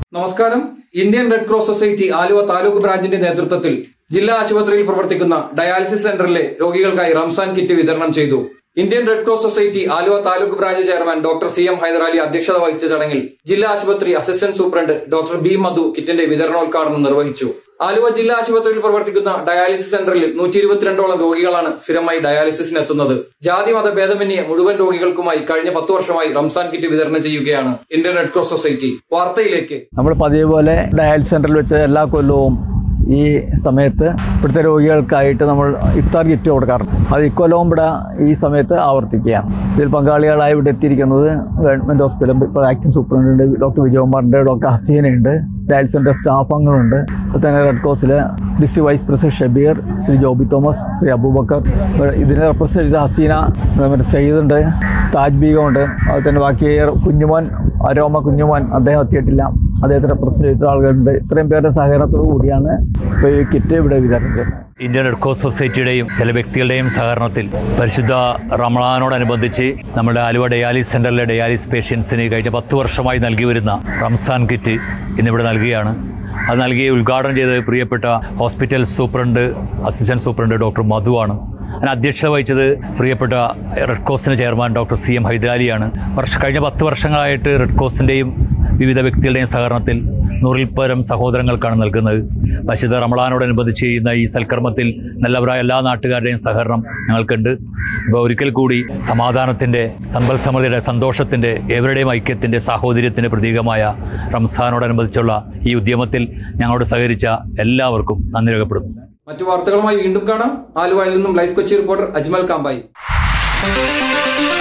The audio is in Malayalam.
നമസ്കാരം Indian red cross society Aluva taluk ബ്രാഞ്ചിന്റെ നേതൃത്വത്തിൽ ജില്ലാ ആശുപത്രിയിൽ പ്രവർത്തിക്കുന്ന ഡയാലിസിസ് സെന്ററിലെ രോഗികൾക്കായി റംസാൻ കിറ്റ് വിതരണം ചെയ്തു Indian red cross society Aluva taluk branch chairman doctor C M Hyderali അധ്യക്ഷത വഹിച്ച ചടങ്ങിൽ ജില്ലാ ആശുപത്രി assistant superintendent doctor B Madhu കിറ്റിന്റെ വിതരണോദ്ഘാടനം നിർവഹിച്ചു ആലുവ ജില്ലാ ആശുപത്രിയിൽ പ്രവർത്തിക്കുന്ന ഡയാലിസിസ് സെന്ററിൽ നൂറ്റി ഇരുപത്തിരണ്ടോളം രോഗികളാണ് സ്ഥിരമായി ഡയാലിസിസിന് എത്തുന്നത് ജാതി മത ഭേദമന്യേ മുഴുവൻ രോഗികൾക്കുമായി കഴിഞ്ഞ പത്ത് വർഷമായി റംസാൻ കിറ്റ് വിതരണം ചെയ്യുകയാണ് ഇന്ത്യൻ റെഡ് ക്രോസ് സൊസൈറ്റി വാർത്തയിലേക്ക് നമ്മൾ പതിവ് പോലെ ഡയാലിസിസ് സെൻ്ററിൽ വെച്ച് എല്ലാ കൊല്ലവും ഈ സമയത്ത് ഇവിടുത്തെ രോഗികൾക്കായിട്ട് നമ്മൾ ഇഫ്താർ കിറ്റ് കൊടുക്കാറുണ്ട് അത് ഇക്കൊല്ലവും ഇവിടെ ഈ സമയത്ത് ആവർത്തിക്കുകയാണ് ഇതിൽ പങ്കാളികളായി ഇവിടെ എത്തിയിരിക്കുന്നത് ഗവൺമെൻറ് ഹോസ്പിറ്റൽ ഇപ്പോൾ ആക്ടിംഗ് സൂപ്രണ്ടുണ്ട് ഡോക്ടർ വിജയകുമാറുണ്ട് ഡോക്ടർ ഹസീനയുണ്ട് ഡയാലിസിസ് സെൻ്റർ സ്റ്റാഫ് അംഗങ്ങളുണ്ട് അതുപോലെ തന്നെ റെഡ് ക്രോസിലെ district vice president Shabeer Shri Joby Thomas Shri Abubakar ഇവിടെ ഇതിനെ റെപ്രസെൻറ്റ് ചെയ്ത ഹസീന മറ്റേ സയ്യിദുണ്ട് താജ് ബീഗമുണ്ട് അതുപോലെ തന്നെ ബാക്കി കുഞ്ഞുമോൻ അരോമ കുഞ്ഞുമോൻ അദ്ദേഹം എത്തിയിട്ടില്ല അദ്ദേഹത്തെ റെപ്രസെൻറ്റ് ചെയ്തിട്ടുള്ള ആളുകളുണ്ട് ഇത്രയും പേരുടെ സഹകരണത്തോടു കൂടിയാണ് ഇപ്പോൾ ഈ കിറ്റ് ഇവിടെ വിതരണം ചെയ്യുന്നത് ഇന്ത്യൻ റെഡ് ക്രോസ് സൊസൈറ്റിയുടെയും ചില വ്യക്തികളുടെയും സഹകരണത്തിൽ പരിശുദ്ധ റമളാനോടനുബന്ധിച്ച് നമ്മുടെ ആലുവ ഡയാലിസ് സെൻ്ററിലെ ഡയാലിസ് പേഷ്യൻസിന് കഴിഞ്ഞ പത്ത് വർഷമായി നൽകി വരുന്ന റംസാൻ കിറ്റ് ഇന്നിവിടെ നൽകുകയാണ് അത് നൽകി ഉദ്ഘാടനം ചെയ്തത് പ്രിയപ്പെട്ട hospital superintendent assistant superintendent doctor മധുവാണ് അതിന് അധ്യക്ഷത വഹിച്ചത് പ്രിയപ്പെട്ട റെഡ് ക്രോസിൻ്റെ ചെയർമാൻ ഡോക്ടർ സി എം ഹൈദരാലിയാണ് വർഷ കഴിഞ്ഞ പത്ത് വർഷങ്ങളായിട്ട് റെഡ് ക്രോസിൻ്റെയും വിവിധ വ്യക്തികളുടെയും സഹകരണത്തിൽ നൂറിൽ പരം സഹോദരങ്ങൾക്കാണ് നൽകുന്നത് പരിശുദ്ധ റമളാനോടനുബന്ധിച്ച് ചെയ്യുന്ന ഈ സൽക്കർമ്മത്തിൽ നല്ലവരായ എല്ലാ നാട്ടുകാരുടെയും സഹകരണം ഞങ്ങൾക്കുണ്ട് ഇപ്പോൾ ഒരിക്കൽ കൂടി സമാധാനത്തിൻ്റെ സമ്പൽ സമൃദ്ധിയുടെ സന്തോഷത്തിൻ്റെ ഏവരുടെയും ഐക്യത്തിൻ്റെ സാഹോദര്യത്തിൻ്റെ പ്രതീകമായ റംസാനോടനുബന്ധിച്ചുള്ള ഈ ഉദ്യമത്തിൽ ഞങ്ങളോട് സഹകരിച്ച എല്ലാവർക്കും നന്ദി രേഖപ്പെടുന്നു മറ്റു വാർത്തകളുമായി വീണ്ടും കാണാം ആലുവയിൽ നിന്നും ലൈഫ് കൊച്ചി റിപ്പോർട്ടർ അജ്മൽ കാമ്പായി